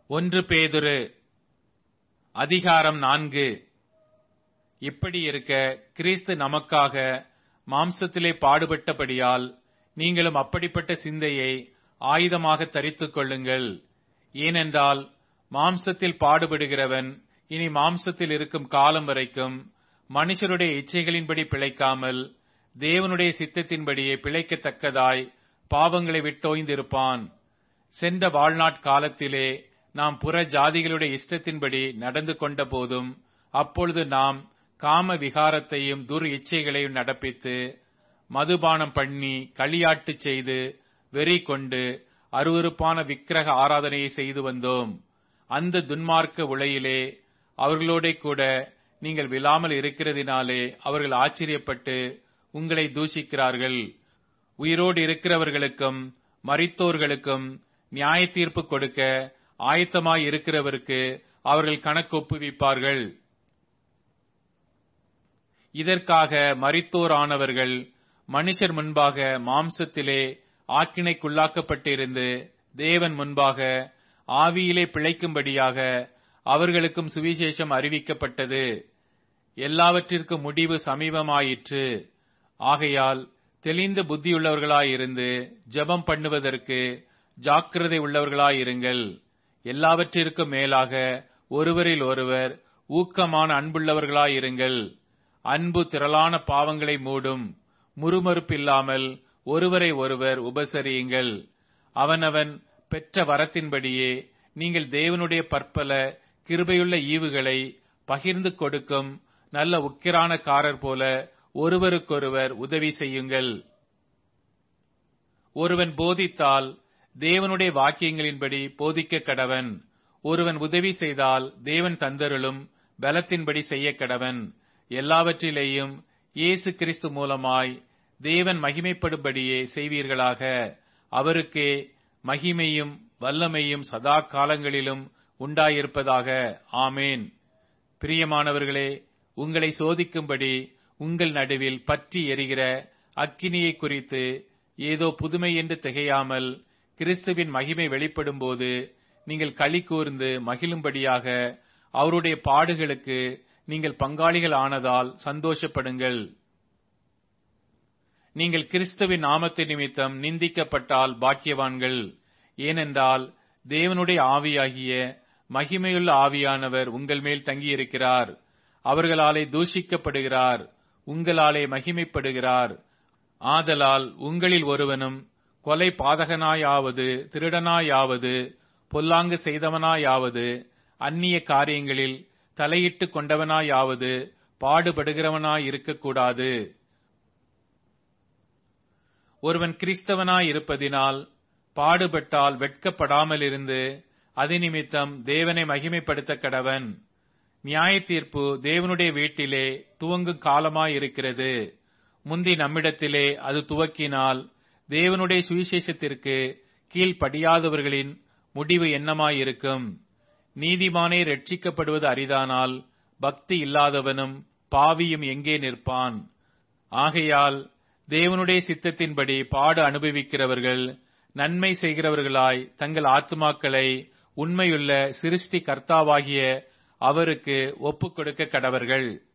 ஒன்று பேதுரு அதிகாரம் நான்கு இப்படி இருக்க கிறிஸ்து நமக்காக மாம்சத்திலே பாடுபட்டபடியால் நீங்களும் அப்படிப்பட்ட சிந்தையை ஆயுதமாக தரித்துக் கொள்ளுங்கள் ஏனென்றால் மாம்சத்தில் பாடுபடுகிறவன் இனி மாம்சத்தில் இருக்கும் காலம் வரைக்கும் மனுஷருடைய இச்சைகளின்படி பிழைக்காமல் தேவனுடைய சித்தத்தின்படியே பிழைக்கத்தக்கதாய் பாவங்களை விட்டோய்ந்திருப்பான் சென்ற வாழ்நாட் காலத்திலே நாம் புற ஜாதிகளுடைய இஷ்டத்தின்படி நடந்து கொண்ட போதும் அப்பொழுது நாம் காம விகாரத்தையும் துர் இச்சைகளையும் நடப்பித்து மதுபானம் பண்ணி களியாட்டு செய்து வெறி கொண்டு அருவருப்பான விக்கிரக ஆராதனையை செய்து வந்தோம் அந்த துன்மார்க்க உலையிலே அவர்களோட கூட நீங்கள் விழாமல் இருக்கிறதினாலே அவர்கள் ஆச்சரியப்பட்டு உங்களை தூஷிக்கிறார்கள் உயிரோடு இருக்கிறவர்களுக்கும் மரித்தோர்களுக்கும் நியாய தீர்ப்பு கொடுக்க ஆயத்தமாய் இருக்கிறவருக்கு அவர்கள் கணக்கு ஒப்புவிப்பார்கள் இதற்காக மரித்தோரானவர்கள் மனுஷர் முன்பாக மாம்சத்திலே ஆக்கினைக்குள்ளாக்கப்பட்டிருந்து தேவன் முன்பாக ஆவியிலே பிழைக்கும்படியாக அவர்களுக்கும் சுவிசேஷம் அறிவிக்கப்பட்டது எல்லாவற்றிற்கும் முடிவு சமீபமாயிற்று ஆகையால் தெளிந்த புத்தியுள்ளவர்களாயிருந்து ஜெபம் பண்ணுவதற்கு ஜாக்கிரதை உள்ளவர்களாயிருங்கள் எல்லாவற்றிற்கும் மேலாக ஒருவரில் ஒருவர் ஊக்கமான அன்புள்ளவர்களாயிருங்கள் அன்பு திரளான பாவங்களை மூடும் முறுமறுப்பில்லாமல் ஒருவரை ஒருவர் உபசரியுங்கள் அவனவன் பெற்ற வரத்தின்படியே நீங்கள் தேவனுடைய பற்பல கிருபையுள்ள ஈவுகளை பகிர்ந்து கொடுக்கும் நல்ல உக்கிரானக்காரர் போல ஒருவருக்கொருவர் உதவி செய்யுங்கள் ஒருவன் போதித்தால் தேவனுடைய வாக்கியங்களின்படி போதிக்க கடவன் ஒருவன் உதவி செய்தால் தேவன் தந்தருளும் பலத்தின்படி செய்ய கடவன் எல்லாவற்றிலேயும் இயேசு கிறிஸ்து மூலமாய் தேவன் மகிமைப்படும்படியே செய்வீர்களாக அவருக்கே மகிமையும் வல்லமையும் சதா காலங்களிலும் உண்டாயிருப்பதாக ஆமேன் பிரியமானவர்களே உங்களை சோதிக்கும்படி உங்கள் நடுவில் பற்றி எரிகிற அக்கினியை குறித்து ஏதோ புதுமை என்று திகையாமல் கிறிஸ்துவின் மகிமை வெளிப்படும் போது நீங்கள் களி கூர்ந்து மகிழும்படியாக அவருடைய பாடுகளுக்கு நீங்கள் பங்காளிகள் ஆனதால் சந்தோஷப்படுங்கள் நீங்கள் கிறிஸ்துவின் நாமத்தின் நிமித்தம் நிந்திக்கப்பட்டால் பாக்கியவான்கள் ஏனென்றால் தேவனுடைய ஆவியாகிய மகிமையுள்ள ஆவியானவர் உங்கள் மேல் தங்கியிருக்கிறார் அவர்களாலே தூஷிக்கப்படுகிறார் உங்களாலே மகிமைப்படுகிறார் ஆதலால் உங்களில் ஒருவனும் கொலை பாதகனாயாவது திருடனாயாவது பொல்லாங்கு செய்தவனாயாவது அந்நிய காரியங்களில் தலையிட்டு கொண்டவனாயாவது பாடுபடுகிறவனாயிருக்கக்கூடாது ஒருவன் கிறிஸ்தவனாயிருப்பதினால் பாடுபட்டால் வெட்கப்படாமல் இருந்து அது நிமித்தம் தேவனை மகிமைப்படுத்த கடவன் நியாய தீர்ப்பு தேவனுடைய வீட்டிலே துவங்கும் காலமாயிருக்கிறது முந்தி நம்மிடத்திலே அது துவக்கினால் தேவனுடைய சுவிசேஷத்திற்கு கீழ்ப்படியாதவர்களின் முடிவு என்னமாயிருக்கும் நீதிமானே ரட்சிக்கப்படுவது அரிதானால் பக்தி இல்லாதவனும் பாவியும் எங்கே நிற்பான் ஆகையால் தேவனுடைய சித்தத்தின்படி பாடு அனுபவிக்கிறவர்கள் நன்மை செய்கிறவர்களாய் தங்கள் ஆத்துமாக்களை உண்மையுள்ள சிருஷ்டி கர்த்தாவாகிய அவருக்கு ஒப்புக் கொடுக்க கடவர்கள்